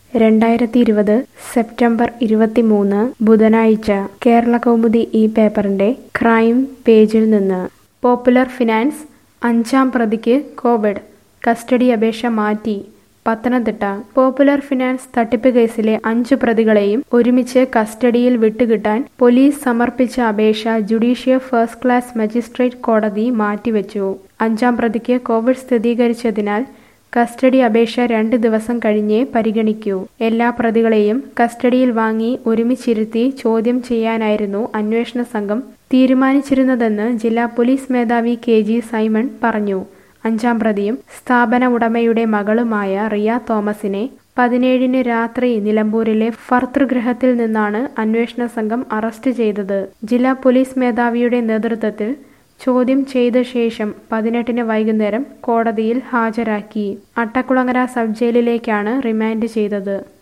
രണ്ടായിരത്തി ഇരുപത് സെപ്റ്റംബർ ഇരുപത്തിമൂന്ന് ബുധനാഴ്ച കേരള കൗമുദി ഈ പേപ്പറിന്റെ ക്രൈം പേജിൽ നിന്ന് പോപ്പുലർ ഫിനാൻസ് അഞ്ചാം പ്രതിക്ക് കോവിഡ് കസ്റ്റഡി അപേക്ഷ മാറ്റി പത്തനംതിട്ട പോപ്പുലർ ഫിനാൻസ് തട്ടിപ്പ് കേസിലെ അഞ്ചു പ്രതികളെയും ഒരുമിച്ച് കസ്റ്റഡിയിൽ വിട്ടുകിട്ടാൻ പോലീസ് സമർപ്പിച്ച അപേക്ഷ ജുഡീഷ്യൽ ഫസ്റ്റ് ക്ലാസ് മജിസ്ട്രേറ്റ് കോടതി മാറ്റിവെച്ചു അഞ്ചാം പ്രതിക്ക് കോവിഡ് സ്ഥിരീകരിച്ചതിനാൽ കസ്റ്റഡി അപേക്ഷ രണ്ട് ദിവസം കഴിഞ്ഞേ പരിഗണിക്കൂ എല്ലാ പ്രതികളെയും കസ്റ്റഡിയിൽ വാങ്ങി ഒരുമിച്ചിരുത്തി ചോദ്യം ചെയ്യാനായിരുന്നു അന്വേഷണ സംഘം തീരുമാനിച്ചിരുന്നതെന്ന് ജില്ലാ പോലീസ് മേധാവി കെ ജി സൈമൺ പറഞ്ഞു അഞ്ചാം പ്രതിയും സ്ഥാപന ഉടമയുടെ മകളുമായ റിയ തോമസിനെ പതിനേഴിന് രാത്രി നിലമ്പൂരിലെ ഭർതൃഗൃഹത്തിൽ നിന്നാണ് അന്വേഷണ സംഘം അറസ്റ്റ് ചെയ്തത് ജില്ലാ പോലീസ് മേധാവിയുടെ നേതൃത്വത്തിൽ ചോദ്യം ചെയ്ത ശേഷം പതിനെട്ടിന് വൈകുന്നേരം കോടതിയിൽ ഹാജരാക്കി അട്ടക്കുളങ്ങര സബ് ജയിലിലേക്കാണ് റിമാൻഡ് ചെയ്തത്